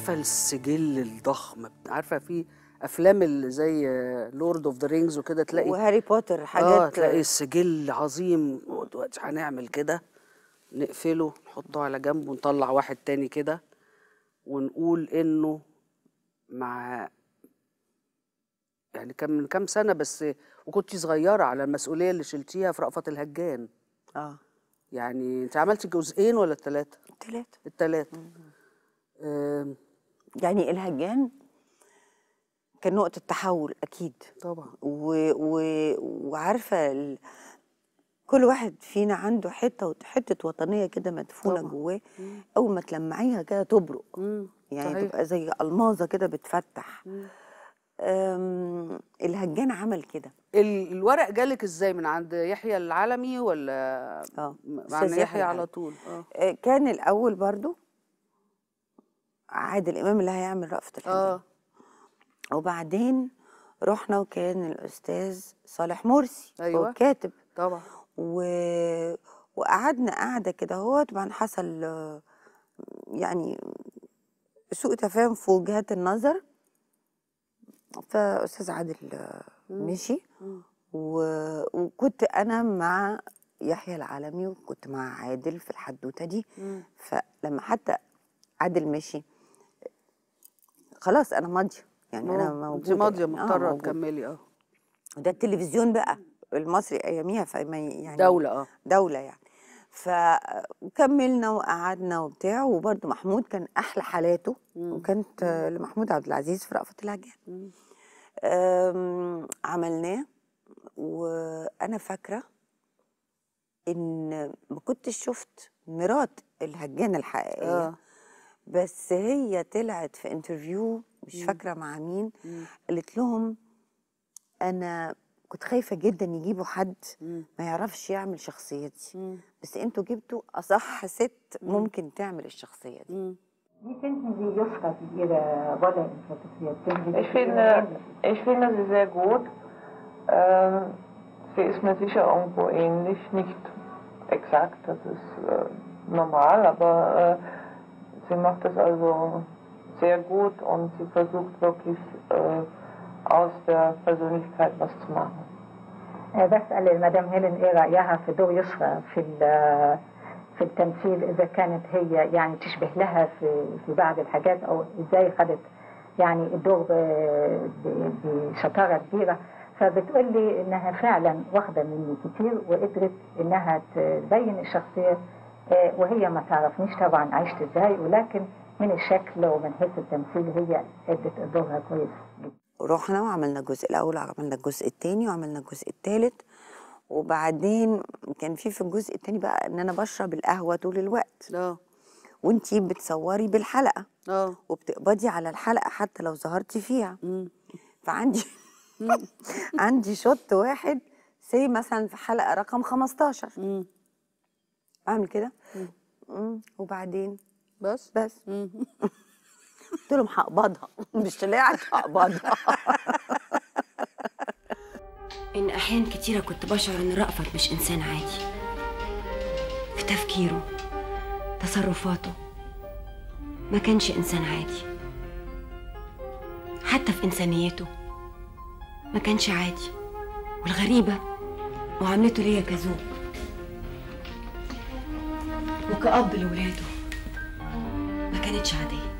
عارفه السجل الضخم عارفه في افلام اللي زي لورد اوف ذا رينجز وكده تلاقي وهاري بوتر اه حاجات تلاقي السجل عظيم دلوقتي هنعمل كده نقفله نحطه على جنب ونطلع واحد تاني كده ونقول انه مع يعني كان من كام سنه بس وكنتي صغيره على المسؤوليه اللي شلتيها في رأفت الهجان اه يعني انت عملتي جزئين ولا الثلاثه ثلاثة الثلاثه آم، يعني الهجان كان نقطة تحول أكيد طبعا و... و... وعارفة ال... كل واحد فينا عنده حتة وت- حتة وطنية كده مدفونة طبعاً. جواه أول ما تلمعيها كده تبرق مم، يعني صحيح. تبقى زي ألماظة كده بتفتح مم. أم... الهجان عمل كده ال- الورق جالك ازاي من عند يحيى العلمي ولا اه م- أستاذ مع يحيى يحيى على العلمي. طول اه آه، كان الأول برضو عادل إمام اللي هيعمل رأفت الهجان اه وبعدين رحنا وكان الأستاذ صالح مرسي أيوة. هو كاتب طبعا و... وقعدنا قعدة كده هو طبعا حصل آه، يعني سوء تفاهم في وجهات النظر فأستاذ عادل آه، مشي و... وكنت أنا مع يحيى العالمي وكنت مع عادل في الحدوتة دي فلما حتى عادل مشي خلاص أنا ماضية يعني أنا انت موجودة ماضيه يعني. آه، مضطره موجودة. تكملي اه وده التلفزيون بقى المصري اياميها فما يعني دوله اه دوله يعني فكملنا وقعدنا وبتاع وبرده محمود كان احلى حالاته وكانت آه، لمحمود عبد العزيز في رأفت الهجان آم، عملناه وانا فاكره ان ما كنتش شفت مرات الهجانه الحقيقيه اه بس هي طلعت في انترفيو مش فاكره مع مين قالت لهم انا كنت خايفه جدا يجيبوا حد ما يعرفش يعمل شخصيتي بس انتوا جبتوا اصح ست ممكن تعمل الشخصيه دي مم. Wie finden Sie Jusra, die Ihre Rolle interpretiert? Finden Sie Ich sie finde, ähnlich? ich finde sie sehr gut. Ähm, sie ist mir sicher irgendwo ähnlich, nicht exakt, das ist äh, normal, aber äh, sie macht es also sehr gut und sie versucht wirklich äh, aus der Persönlichkeit was zu machen. آه، بسأل المدام هيلين ايه رأيها في دور يسرى في ال- في التمثيل إذا كانت هي يعني تشبه لها في في بعض الحاجات أو إزاي خدت يعني الدور ب- ب- بشطارة كبيرة فبتقول لي إنها فعلا واخدة مني كتير وقدرت إنها تبين الشخصية آه، وهي ما تعرفنيش طبعا عشت إزاي ولكن من الشكل ومن حيث التمثيل هي ادت دورها كويس جدا رحنا وعملنا الجزء الاول وعملنا الجزء الثاني وعملنا الجزء الثالث وبعدين كان في في الجزء الثاني بقى ان انا بشرب القهوه طول الوقت اه وانتي بتصوري بالحلقه اه وبتقبضي على الحلقه حتى لو ظهرتي فيها مم. فعندي عندي شوت واحد سي مثلا في حلقه رقم 15 مم. اعمل كده مم. وبعدين بس بس مم. قلت لهم هقبضها مش طلعت هقبضها إن أحيان كتيرة كنت بشعر إن رأفت مش إنسان عادي في تفكيره تصرفاته ما كانش إنسان عادي حتى في إنسانيته ما كانش عادي والغريبة معاملته ليا كزوج وكأب لولاده ما كانتش عادية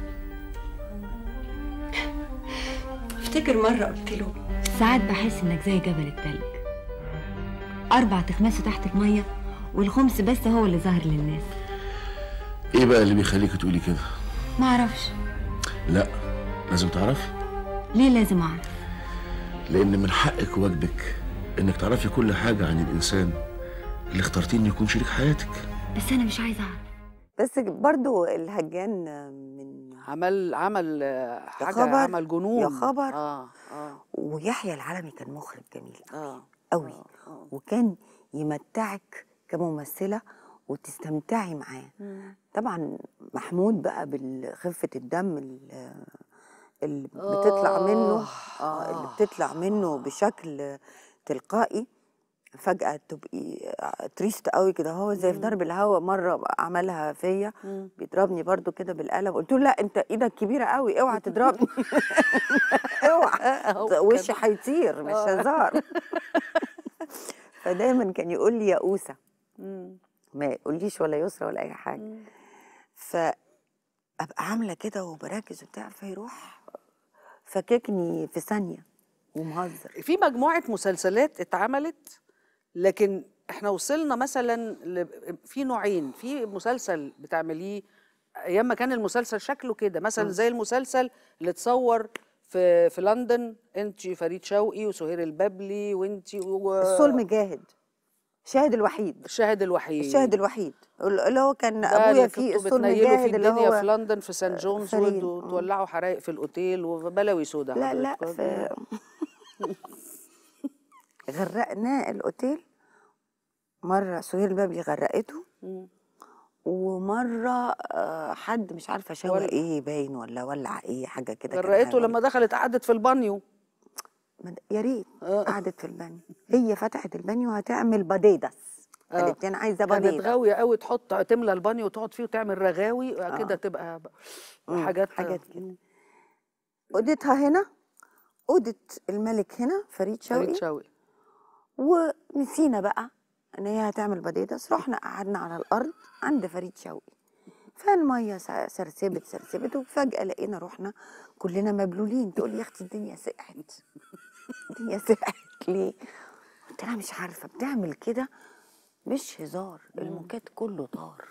افتكر مرة قلت له ساعات بحس انك زي جبل التلج اربع تخماسه تحت الميه والخمس بس هو اللي ظاهر للناس ايه بقى اللي بيخليك تقولي كده معرفش لا لازم تعرفي ليه لازم اعرف لان من حقك وواجبك انك تعرفي كل حاجه عن الانسان اللي اخترتيه انه يكون شريك حياتك بس انا مش عايزه اعرف بس برضو الهجان من عمل عمل آه، حاجه خبر، عمل جنون يا خبر. اه اه ويحيى العلمي كان مخرج جميل اه قوي وكان يمتعك كممثله وتستمتعي معاه طبعا محمود بقى بالخفه الدم ال- اللي بتطلع منه اه اللي بتطلع منه بشكل تلقائي فجاه تبقي تريست قوي كده هو زي في ضرب الهوا مره عملها فيا بيضربني برضو كده بالقلم قلت له لا انت ايدك كبيره قوي اوعى تضربني اوعى وشي هيطير مش هزار فدايما كان يقول لي يا اوسه ما يقوليش ولا يسرى ولا اي حاجه فابقى عامله كده وبركز وبتاع فيروح فككني في ثانيه ومهزر في مجموعة مسلسلات اتعملت لكن احنا وصلنا مثلا ل... في نوعين في مسلسل بتعمليه ايام ما كان المسلسل شكله كده مثلا زي المسلسل اللي اتصور في في لندن انت فريد شوقي وسهير البابلي وانت و... الصول مجاهد الشاهد الوحيد الشاهد الوحيد الشاهد الوحيد اللي هو كان ده ابويا اللي فيه كنتوا الصول بتنيلوا في مجاهد اللي الدنيا هو في لندن في سان جونز فريد. وتولعوا حرايق في الاوتيل وبلاوي سودا لا لا حضرتك. في غرقناه الاوتيل مره سهير البابلي غرقته ومره آه، حد مش عارفه شوى ولع. ايه باين ولا ولع ايه حاجه كده كان غرقته عامل. لما دخلت قعدت في البانيو ما د- يا ريت قعدت في البانيو هي فتحت البانيو هتعمل باديدس آه. قالت لي انا عايزه كانت باديدس غاويه قوي تحط تملى البانيو وتقعد فيه وتعمل رغاوي كده تبقى ب- مم، حاجات حاجات كده اوضتها هنا اوضه الملك هنا فريد شوقي فريد شوقي ونسينا بقى ان هي هتعمل باديدس رحنا قعدنا على الارض عند فريد شوقي فالميه س- سرسبت سرسبت وفجاه لقينا رحنا كلنا مبلولين تقول لي يا اختي الدنيا سقعت الدنيا سقعت ليه؟ قلت لها مش عارفه بتعمل كده مش هزار الموكات كله طار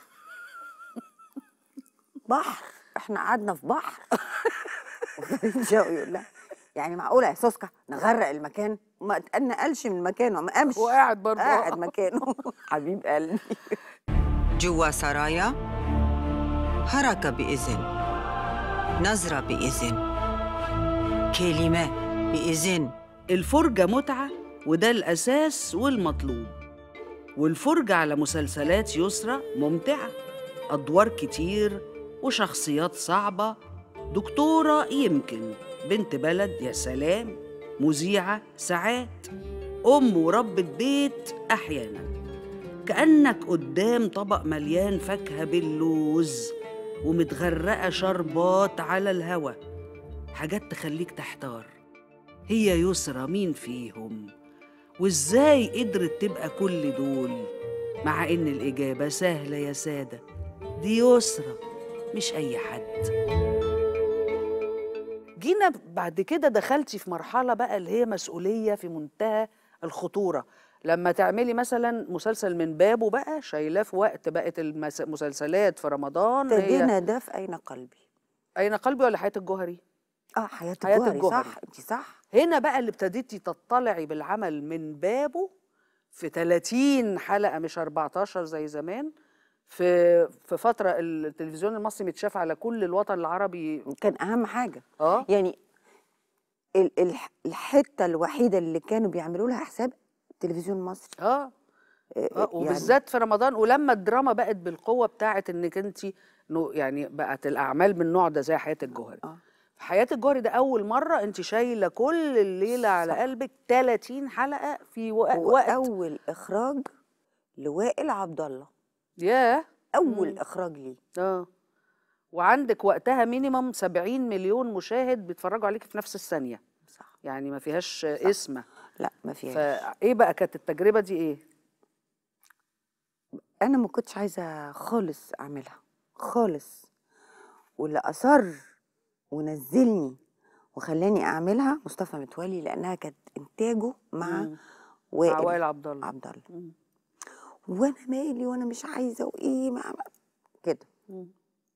بحر احنا قعدنا في بحر وفريد شوقي يقول لها يعني معقوله يا سوسكا نغرق المكان ما اتنقلش من مكانه ما قامش وقاعد برضه قاعد مكانه حبيب قلبي جوا سرايا حركة بإذن نظرة بإذن كلمة بإذن الفرجة متعة وده الأساس والمطلوب والفرجة على مسلسلات يسرى ممتعة أدوار كتير وشخصيات صعبة دكتورة يمكن بنت بلد يا سلام مذيعة ساعات أم وربة بيت أحيانا كأنك قدام طبق مليان فاكهة باللوز ومتغرقة شربات على الهوا حاجات تخليك تحتار هي يسرى مين فيهم وازاي قدرت تبقى كل دول مع ان الاجابه سهله يا ساده دي يسرى مش اي حد جينا بعد كده دخلتي في مرحله بقى اللي هي مسؤوليه في منتهى الخطوره لما تعملي مثلا مسلسل من بابه بقى شايلاه في وقت بقت المس- المسلسلات في رمضان هي ابتدينا ده في اين قلبي اين قلبي ولا حياه الجوهري اه حياه حياة الجوهري الجوهري. صح انت صح هنا بقى اللي ابتديتي تطلعي بالعمل من بابه في 30 حلقة مش 14 زي زمان في في فترة التلفزيون المصري متشاف على كل الوطن العربي كان اهم حاجه اه يعني ال- الح- الحته الوحيده اللي كانوا بيعملوا لها حساب التلفزيون المصري اه آه، اه يعني وبالذات في رمضان ولما الدراما بقت بالقوة بتاعت انك انت يعني بقت الاعمال من النوع ده زي حياة الجوهري آه. في حياة الجوهري ده أول مرة أنت شايلة كل الليلة على صح. قلبك 30 حلقة في وق- وقت واول اخراج لوائل عبد الله ياه اول مم. اخراج ليه اه وعندك وقتها مينيمم 70 مليون مشاهد بيتفرجوا عليك في نفس الثانية صح يعني ما فيهاش اسمة لا ما فيهاش فايه بقى كانت التجربة دي ايه؟ انا ما كنتش عايزه خالص اعملها خالص واللي اصر ونزلني وخلاني اعملها مصطفى متولي لانها كانت انتاجه مع مم. مع وائل وائل عبد الله عبد الله مم. وانا مالي وانا مش عايزه وايه ما كده مم.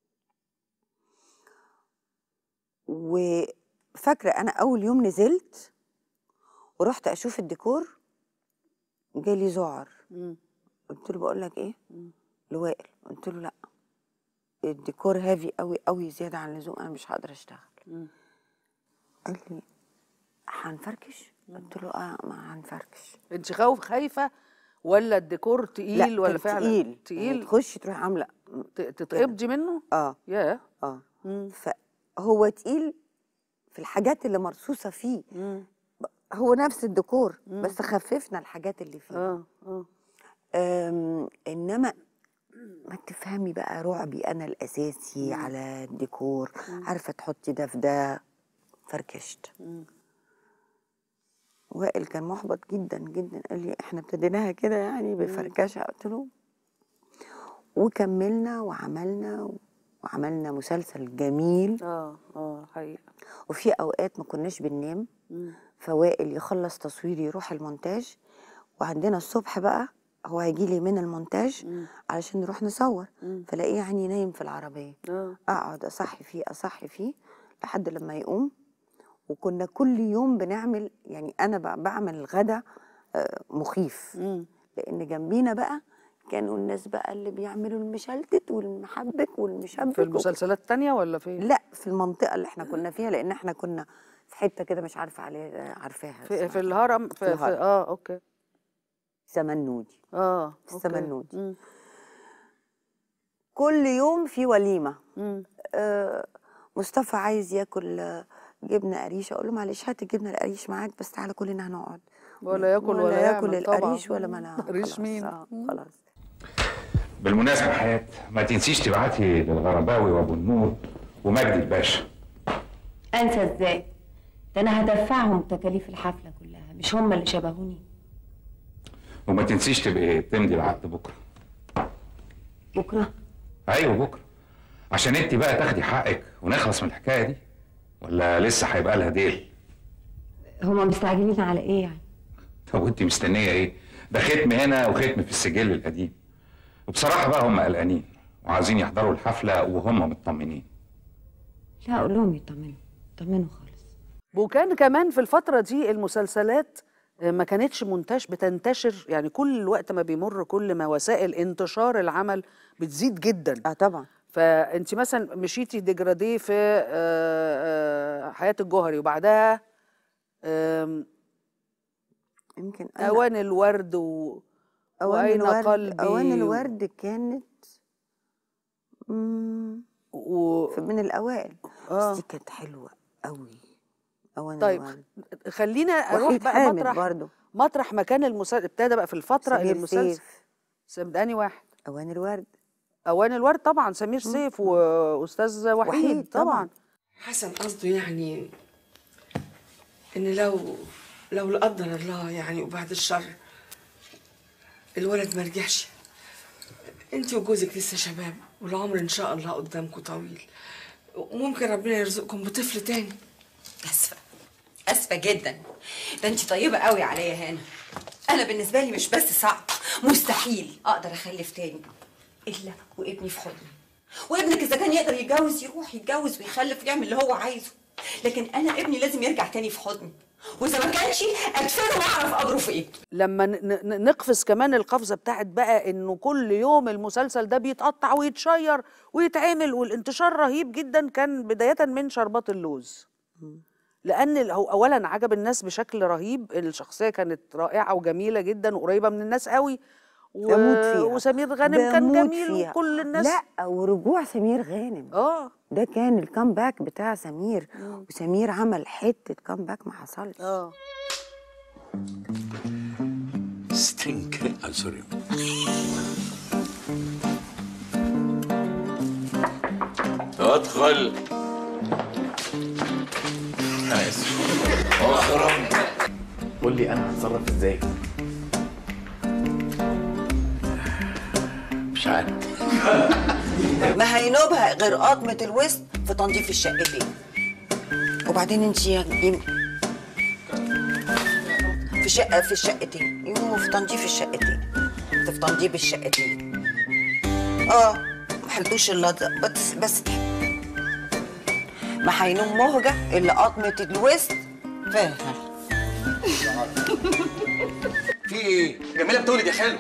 وفاكره انا اول يوم نزلت ورحت اشوف الديكور جالي ذعر مم. قلت له بقول لك ايه مم. لوائل قلت له لا الديكور هافي قوي قوي زياده عن اللزوم انا مش هقدر اشتغل مم. قال لي هنفركش قلت له اه ما هنفركش انت خوف خايفة ولا الديكور تقيل لا ولا كان فعلا تقيل يعني تقيل تخشي تروحي عامله ت- تتقبضي منه؟ اه ياه اه مم. فهو تقيل في الحاجات اللي مرصوصه فيه مم. هو نفس الديكور بس خففنا الحاجات اللي فيه اه اه أم، انما ما تفهمي بقى رعبي انا الاساسي على الديكور عارفه تحطي ده في ده فركشت وائل كان محبط جدا جدا قال لي احنا ابتديناها كده يعني بفركشه قلت له وكملنا وعملنا وعملنا مسلسل جميل اه اه حقيقة وفي اوقات ما كناش بننام فوائل يخلص تصوير يروح المونتاج وعندنا الصبح بقى هو هيجي لي من المونتاج علشان نروح نصور فلاقيه يعني نايم في العربيه اه اقعد اصحي فيه اصحي فيه لحد لما يقوم وكنا كل يوم بنعمل يعني انا ب- بعمل الغدا آه، مخيف مم. لان جنبينا بقى كانوا الناس بقى اللي بيعملوا المشلتت والمحبك والمشبك في المسلسلات التانية ولا فين؟ لا في المنطقه اللي احنا كنا فيها لان احنا كنا في حته كده مش عارفه عليه عارفاها في, اسمها في الهرم في, في, الهرم. اه اوكي سمنودي اه في أوكي. السمنودي. مم. كل يوم في وليمه مم. آه، مصطفى عايز ياكل آه، جبنه قريش اقول له معلش هات الجبنه القريش معاك بس تعالى كلنا هنقعد ولا ياكل ولا, ياكل يعمل طبعا. القريش ولا ما انا قريش خلاص، مين؟ آه، خلاص بالمناسبة حياة ما تنسيش تبعتي للغرباوي وابو النور ومجدي الباشا انسى ازاي ده انا هدفعهم تكاليف الحفله كلها مش هم اللي شبهوني وما تنسيش تبقي تمضي العقد بكرة بكره ايوه بكرة عشان انت بقى تاخدي حقك ونخلص من الحكاية دي ولا لسه هيبقى لها ديل هما مستعجلين على ايه يعني طب وانت مستنية ايه ده ختم هنا وختم في السجل القديم وبصراحة بقى هم قلقانين وعايزين يحضروا الحفلة وهم مطمنين لا اقول لهم يطمنوا يطمنوا خالص وكان كمان في الفترة دي المسلسلات آه، ما كانتش منتش بتنتشر يعني كل وقت ما بيمر كل ما وسائل انتشار العمل بتزيد جدا اه طبعا فانت مثلا مشيتي ديجراديه في آه، آه، حياة الجوهري وبعدها آم، يمكن أنا- اوان الورد و... اوان وأين الورد قلبي اوان و- الورد كانت مم، و... في- من الاوائل آه. بس دي كانت حلوه قوي اوان طيب الورد خلينا اروح وحيد بقى حامد مطرح برضو مطرح مكان المسلسل ابتدى بقى في الفترة اللي سمير المسلسل سيف سم- انهي واحد اوان الورد اوان الورد طبعا سمير سيف واستاذ وحيد, وحيد طبعا, طبعاً. حسن قصده يعني ان لو لو لا قدر الله يعني وبعد الشر الولد ما رجعش انت وجوزك لسه شباب والعمر ان شاء الله قدامكم طويل وممكن ربنا يرزقكم بطفل تاني اسفه اسفه جدا ده انت طيبه قوي عليا يا هاني انا بالنسبه لي مش بس صعب مستحيل اقدر اخلف تاني الا وابني في حضني وابنك اذا كان يقدر يتجوز يروح يتجوز ويخلف ويعمل اللي هو عايزه لكن انا ابني لازم يرجع تاني في حضني واذا ما كانش ادفنه واعرف قبره فين لما ن- ن- نقفز كمان القفزه بتاعت بقى انه كل يوم المسلسل ده بيتقطع ويتشير ويتعمل والانتشار رهيب جدا كان بدايه من شربات اللوز لان ال- هو اولا عجب الناس بشكل رهيب الشخصيه كانت رائعه وجميله جدا وقريبه من الناس قوي و... بموت فيها وسمير غانم كان بموت جميل فيها. وكل الناس لا ورجوع سمير غانم اه ده كان الكامباك بتاع سمير وسمير عمل حته كامباك ما حصلش اه ستينك آه، سوري ادخل انا اسف اخرم قول لي انا هتصرف ازاي مش عارف ما هينوبها غير قطمة الوسط في تنظيف الشقتين وبعدين انت يم... في شقة في الشقتين يقوموا في تنظيف الشقتين في تنظيف الشقتين اه ما حلتوش اللزق بس بس ما هينوم مهجة اللي قطمة الوسط فاهم في ايه؟ جميله بتولد يا خالو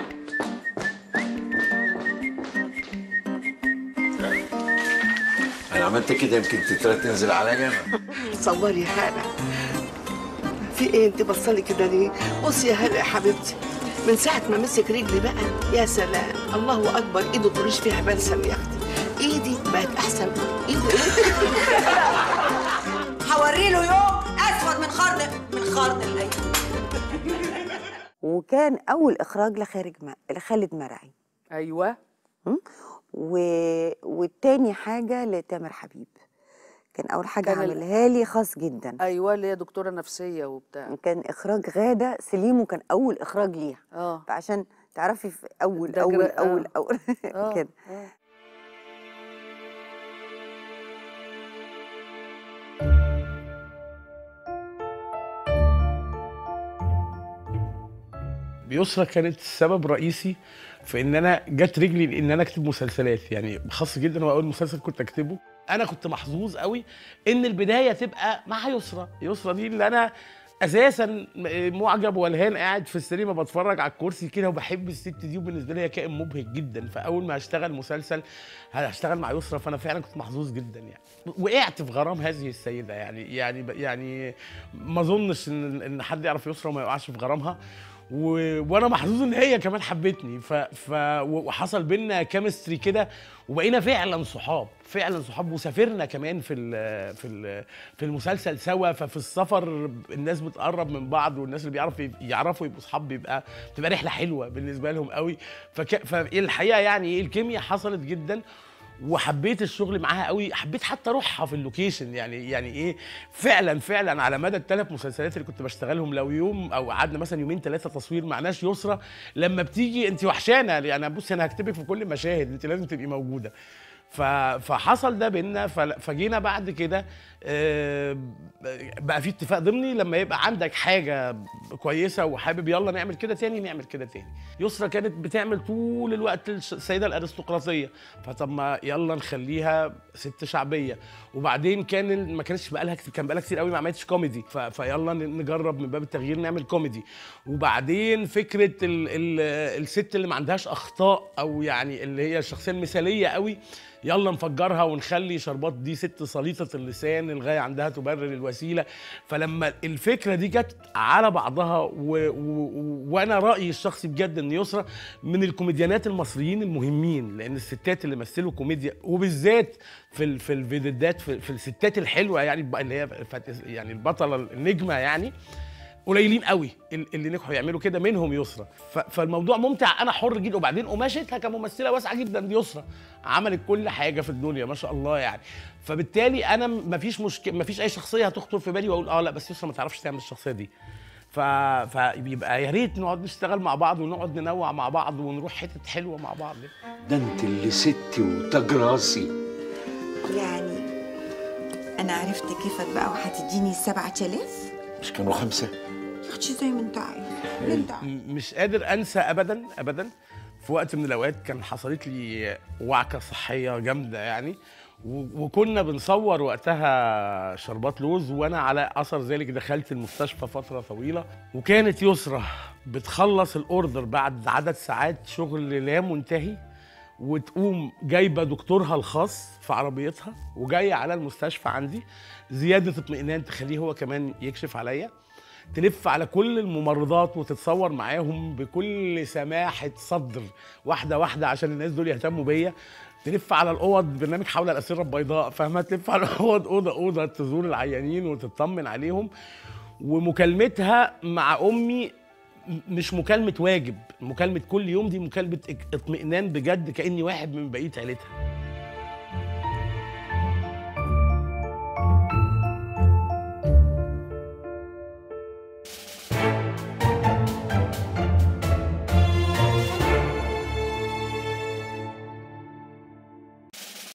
انا عملت كده يمكن تترى تنزل عليا انا صوري يا هلا في ايه انت بصلي كده ليه بصي يا هلا يا حبيبتي من ساعة ما مسك رجلي بقى يا سلام الله أكبر إيده تريش فيها بلسم يا أختي إيدي بقت أحسن إيده هوري له يوم اسود من خرن من خرن الايام وكان اول اخراج لخارج م... لخالد مرعي ايوه و... والتاني حاجه لتامر حبيب كان اول حاجه كان ال- عاملها لي خاص جدا ايوه اللي هي دكتوره نفسيه وبتاع كان اخراج غاده سليم وكان اول اخراج ليها اه فعشان تعرفي في اول ده اول جرا- آه. اول اول آه، كده آه. يسرا كانت سبب رئيسي في ان انا جت رجلي لان انا اكتب مسلسلات يعني خاص جدا هو اول مسلسل كنت اكتبه انا كنت محظوظ قوي ان البدايه تبقى مع يسرا يسرا دي اللي انا اساسا معجب والهان قاعد في السينما بتفرج على الكرسي كده وبحب الست دي وبالنسبه لي هي كائن مبهج جدا فاول ما هشتغل مسلسل هشتغل مع يسرا فانا فعلا كنت محظوظ جدا يعني وقعت في غرام هذه السيده يعني يعني يعني ما اظنش ان ان حد يعرف يسرا وما يقعش في غرامها و... وانا محظوظ ان هي كمان حبتني ف... ف... وحصل بينا كيمستري كده وبقينا فعلا صحاب فعلا صحاب وسافرنا كمان في ال... في ال... في المسلسل سوا ففي السفر الناس بتقرب من بعض والناس اللي بيعرفوا يعرفوا يبقوا صحاب بيبقى بتبقى رحله حلوه بالنسبه لهم قوي فك... فالحقيقه يعني ايه الكيمياء حصلت جدا وحبيت الشغل معاها قوي حبيت حتى روحها في اللوكيشن يعني يعني ايه فعلا فعلا على مدى الثلاث مسلسلات اللي كنت بشتغلهم لو يوم او قعدنا مثلا يومين ثلاثه تصوير معناش يسرى لما بتيجي انت وحشانه يعني بص انا هكتبك في كل المشاهد انت لازم تبقي موجوده ف- فحصل ده بينا فل- فجينا بعد كده آه، بقى في اتفاق ضمني لما يبقى عندك حاجه كويسه وحابب يلا نعمل كده تاني نعمل كده تاني يسرا كانت بتعمل طول الوقت الش- السيده الارستقراطيه فطب ما يلا نخليها ست شعبيه وبعدين كان ال- ما كانش بقى لها كتير كان بقى لها كتير قوي ما عملتش كوميدي ف- فيلا ن- نجرب من باب التغيير نعمل كوميدي وبعدين فكره ال ال الست اللي ما عندهاش اخطاء او يعني اللي هي الشخصيه المثاليه قوي يلا نفجرها ونخلي شربات دي ست سليطه اللسان الغايه عندها تبرر الوسيله فلما الفكره دي جت على بعضها و... و... وانا رايي الشخصي بجد ان يسرا من الكوميديانات المصريين المهمين لان الستات اللي مثلوا كوميديا وبالذات في ال... في الفيديوهات في... في الستات الحلوه يعني الب- اللي هي فت- يعني البطله النجمه يعني قليلين قوي ال- اللي نجحوا يعملوا كده منهم يسرا ف- فالموضوع ممتع انا حر جدا وبعدين قماشتها كممثله واسعه جدا دي يسرا عملت كل حاجه في الدنيا ما شاء الله يعني فبالتالي انا مفيش مشكله مفيش اي شخصيه هتخطر في بالي واقول اه لا بس يسرا ما تعرفش تعمل الشخصيه دي ف... فبيبقى يا ريت نقعد نشتغل مع بعض ونقعد ننوع مع بعض ونروح حتت حلوه مع بعض ده انت اللي ستي وتاج راسي يعني انا عرفت كيفك بقى وهتديني السبعة آلاف مش كانوا خمسه يا اختي زي ما انت عايز اللي انت عايز. م- مش قادر انسى ابدا ابدا في وقت من الاوقات كان حصلت لي وعكه صحيه جامده يعني و- وكنا بنصور وقتها شربات لوز وانا على اثر ذلك دخلت المستشفى فتره طويله وكانت يسرى بتخلص الاوردر بعد عدد ساعات شغل لا منتهي وتقوم جايبه دكتورها الخاص في عربيتها وجايه على المستشفى عندي زياده اطمئنان تخليه هو كمان يكشف عليا تلف على كل الممرضات وتتصور معاهم بكل سماحه صدر واحده واحده عشان الناس دول يهتموا بيا تلف على الاوض برنامج حول الاسره البيضاء فاهمه تلف على الاوض اوضه اوضه تزور العيانين وتطمن عليهم ومكالمتها مع امي م- مش مكالمه واجب مكالمه كل يوم دي مكالمه اك- اطمئنان بجد كاني واحد من بقيه عيلتها